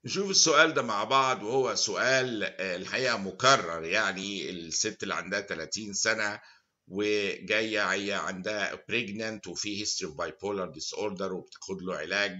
نشوف السؤال ده مع بعض وهو سؤال الحقيقة مكرر يعني الست اللي عندها 30 سنة وجاية هي عندها بريجننت وفي هيستوري اوف باي بولار ديس اوردر وبتاخد له علاج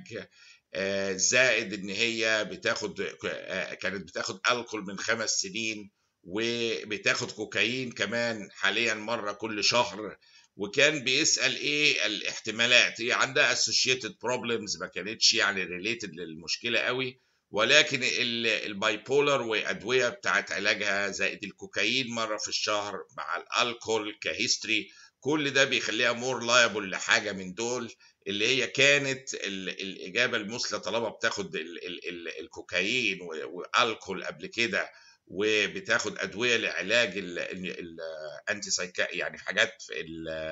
زائد ان هي بتاخد كانت بتاخد الكول من خمس سنين وبتاخد كوكايين كمان حاليا مرة كل شهر وكان بيسأل ايه الاحتمالات هي عندها associated problems ما كانتش يعني related للمشكلة قوي ولكن الباي بولر وادويه بتاعت علاجها زائد الكوكايين مره في الشهر مع الالكول كهيستوري كل ده بيخليها مور لايبل لحاجه من دول اللي هي كانت الاجابه المثلى طالما بتاخد ال ال ال الكوكايين والكول قبل كده وبتاخد ادويه لعلاج الانتي سايكا يعني حاجات في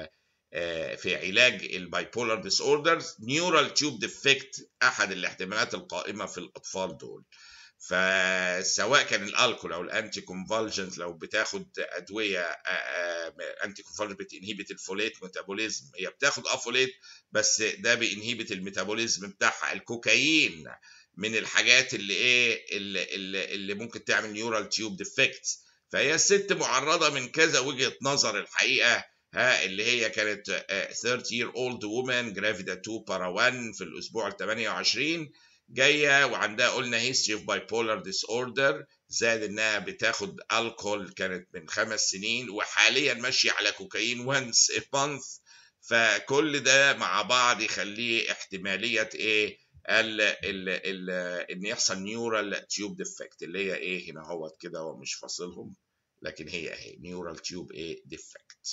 في علاج البايبولار ديس اوردرز نيورال تيوب ديفكت احد الاحتمالات القائمه في الاطفال دول فسواء كان الالكول او الانتي كونفالجنت لو بتاخد ادويه انتي كونفالجنت بتنهيبت الفوليت ميتابوليزم هي بتاخد افوليت بس ده بينهيبت الميتابوليزم بتاعها الكوكايين من الحاجات اللي ايه اللي, اللي, اللي ممكن تعمل نيورال تيوب ديفكت فهي الست معرضه من كذا وجهه نظر الحقيقه ها اللي هي كانت 30 year old woman جرافيدا 2 بارا 1 في الاسبوع ال 28 جايه وعندها قلنا history of bipolar disorder زاد انها بتاخد الكول كانت من خمس سنين وحاليا ماشيه على كوكايين once a month فكل ده مع بعض يخليه احتماليه ايه ال ال ال ان يحصل نيورال تيوب ديفكت اللي هي ايه هنا اهوت كده هو مش فاصلهم لكن هي اهي نيورال تيوب ايه ديفكت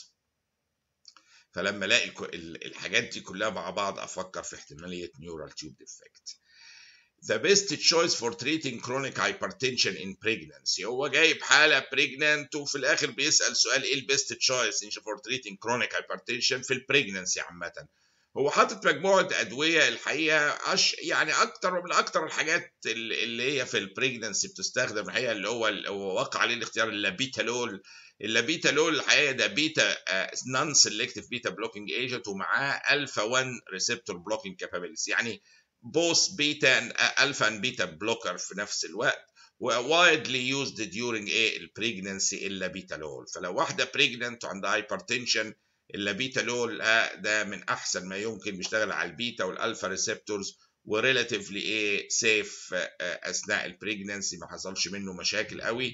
فلما الاقي الحاجات دي كلها مع بعض افكر في احتماليه نيورال تيوب ديفكت The best choice for treating chronic hypertension in pregnancy هو جايب حالة pregnant وفي الآخر بيسأل سؤال إيه البيست تشويس for treating chronic hypertension في البريجننسي عامة هو حاطط مجموعة أدوية الحقيقة أش يعني أكتر من أكتر الحاجات اللي هي في البريجننسي بتستخدم الحقيقة اللي هو اللي هو وقع عليه الاختيار اللابيتالول اللابيتالول الحقيقة ده بيتا نون سيلكتيف بيتا بلوكينج ايجنت ومعاه الفا 1 ريسبتور بلوكينج كابابيلتي يعني بوث بيتا الفا اند بيتا بلوكر في نفس الوقت widely used during ايه البريجننسي اللابيتالول فلو واحدة بريجننت وعندها هايبرتنشن اللابيتالول ده من احسن ما يمكن بيشتغل على البيتا والالفا ريسبتورز وريلاتيفلي ايه سيف اثناء البريجننسي ما حصلش منه مشاكل قوي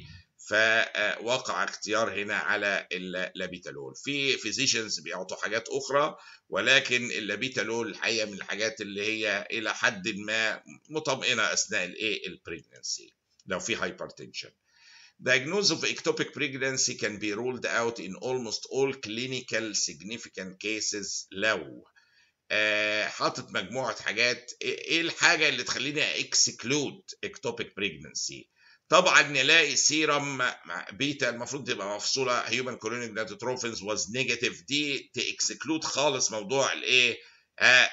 فوقع اختيار هنا على اللابيتالول في فيزيشنز بيعطوا حاجات اخرى ولكن اللابيتالول الحقيقه من الحاجات اللي هي الى حد ما مطمئنه اثناء الايه البريجننسي لو في هايبرتنشن Diagnosis of ectopic pregnancy can be ruled out in almost all clinical significant cases لو آه حاطط مجموعة حاجات ايه الحاجة اللي تخليني اكسكلود ectopic pregnancy طبعا نلاقي سيرم بيتا المفروض تبقى مفصولة هيومن كولونيك ناتروفينز واز نيجاتيف دي تاكسكلود خالص موضوع الايه آه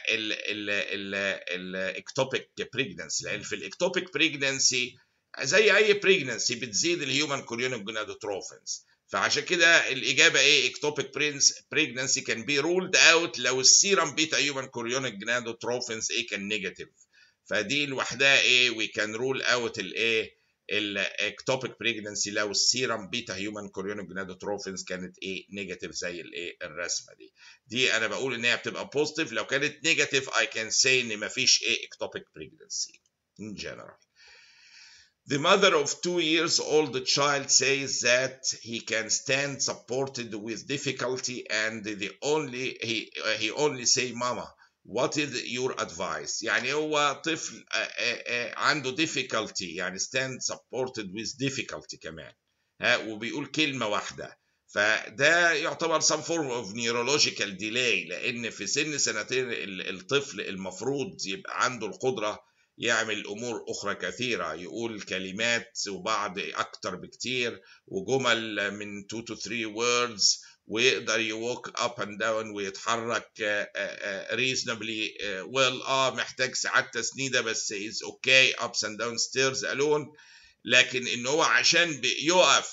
الاكتوبيك بريجننسي لان في الاكتوبيك بريجننسي زي اي بريجننسي بتزيد الهيومن كولونيك جونادوتروفنز فعشان كده الاجابه ايه اكتوبيك بريجننسي كان بي رولد اوت لو السيرم بيتا هيومن كولونيك جونادوتروفنز ايه كان نيجاتيف فدي لوحدها ايه وي كان رول اوت الايه الاكتوبيك بريجننسي لو السيرم بيتا هيومن كوريونيك جونادوتروفنز كانت ايه نيجاتيف زي الايه الرسمه دي دي انا بقول ان هي بتبقى بوزيتيف لو كانت نيجاتيف اي كان سي ان مفيش ايه اكتوبيك بريجننسي in general The mother of two years old child says that he can stand supported with difficulty and the only he he only say mama what is your advice يعني هو طفل عنده difficulty يعني stand supported with difficulty كمان ها وبيقول كلمة واحدة فده يعتبر some form of neurological delay لأن في سن سنتين الطفل المفروض يبقى عنده القدرة يعمل أمور أخرى كثيرة يقول كلمات وبعض أكتر بكتير وجمل من 2 to 3 words ويقدر يوك اب اند داون ويتحرك ريزونبلي ويل اه محتاج ساعات تسنيده بس از اوكي ابس اند داون ستيرز الون لكن ان هو عشان يقف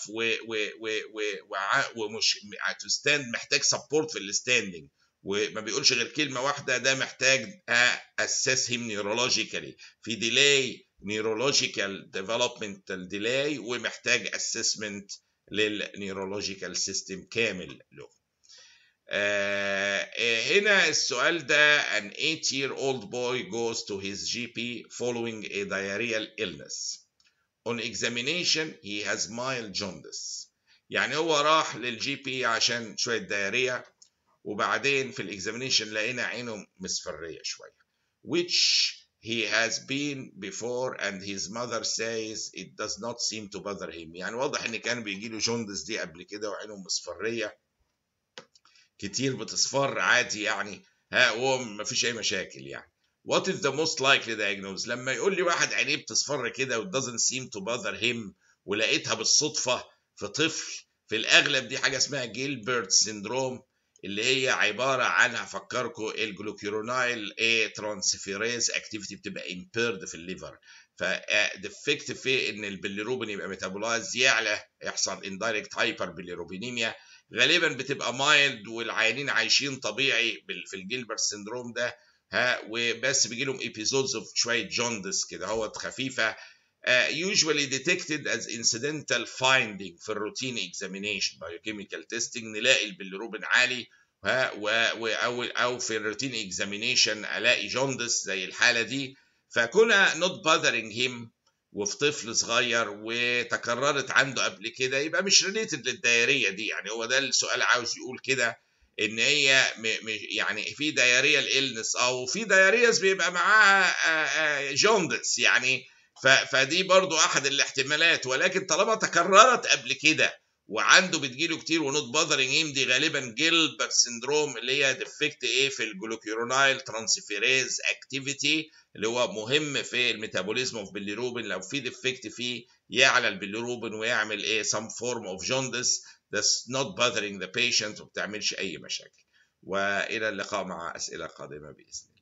ومش تو ستاند محتاج سبورت في الستاندنج وما بيقولش غير كلمه واحده ده محتاج اسس هيم نيورولوجيكالي في ديلاي neurological developmental delay ومحتاج assessment للنيورولوجيكال سيستم كامل له هنا السؤال ده an 8 year old boy goes to his GP following a diarrheal illness on examination he has mild jaundice يعني هو راح للجي بي عشان شويه دايريا وبعدين في الاكزامينيشن لقينا عينه مصفريه شويه which he has been before and his mother says it does not seem to bother him يعني واضح ان كان بيجي له جوندس دي قبل كده وعينه مصفريه كتير بتصفر عادي يعني ها هو ما فيش اي مشاكل يعني what is the most likely diagnosis لما يقول لي واحد عينيه بتصفر كده و doesn't seem to bother him ولقيتها بالصدفه في طفل في الاغلب دي حاجه اسمها جيلبرت سيندروم اللي هي عباره عن هفكركم الجلوكيرونايل ايه ترانسفيريز اكتيفيتي بتبقى امبيرد في الليفر فديفكت في ان البيليروبين يبقى ميتابولايز يعلى يحصل اندايركت هايبر بيليروبينيميا غالبا بتبقى مايلد والعيانين عايشين طبيعي في الجيلبرت سيندروم ده ها وبس بيجي لهم ايبيزودز اوف شويه جوندس كده هو خفيفه uh, usually detected as incidental finding في الروتين examination biochemical testing نلاقي البيليروبين عالي ها و, و او او في الروتين examination الاقي جوندس زي الحاله دي فكنا not bothering him وفي طفل صغير وتكررت عنده قبل كده يبقى مش ريليتد للدايريه دي يعني هو ده السؤال عاوز يقول كده ان هي يعني في دايريا الالنس او في دايرياز بيبقى معاها جوندس يعني فدي برضو احد الاحتمالات ولكن طالما تكررت قبل كده وعنده بتجيله كتير ونوت باذرنج هيم دي غالبا جيلبرت سندروم اللي هي ديفكت ايه في الجلوكيرونايل ترانسفيريز اكتيفيتي اللي هو مهم في الميتابوليزم اوف بيليروبين لو في ديفكت فيه يعلى البيليروبين ويعمل ايه some form of jaundice that's not bothering the patient وما بتعملش اي مشاكل والى اللقاء مع اسئله قادمه باذن الله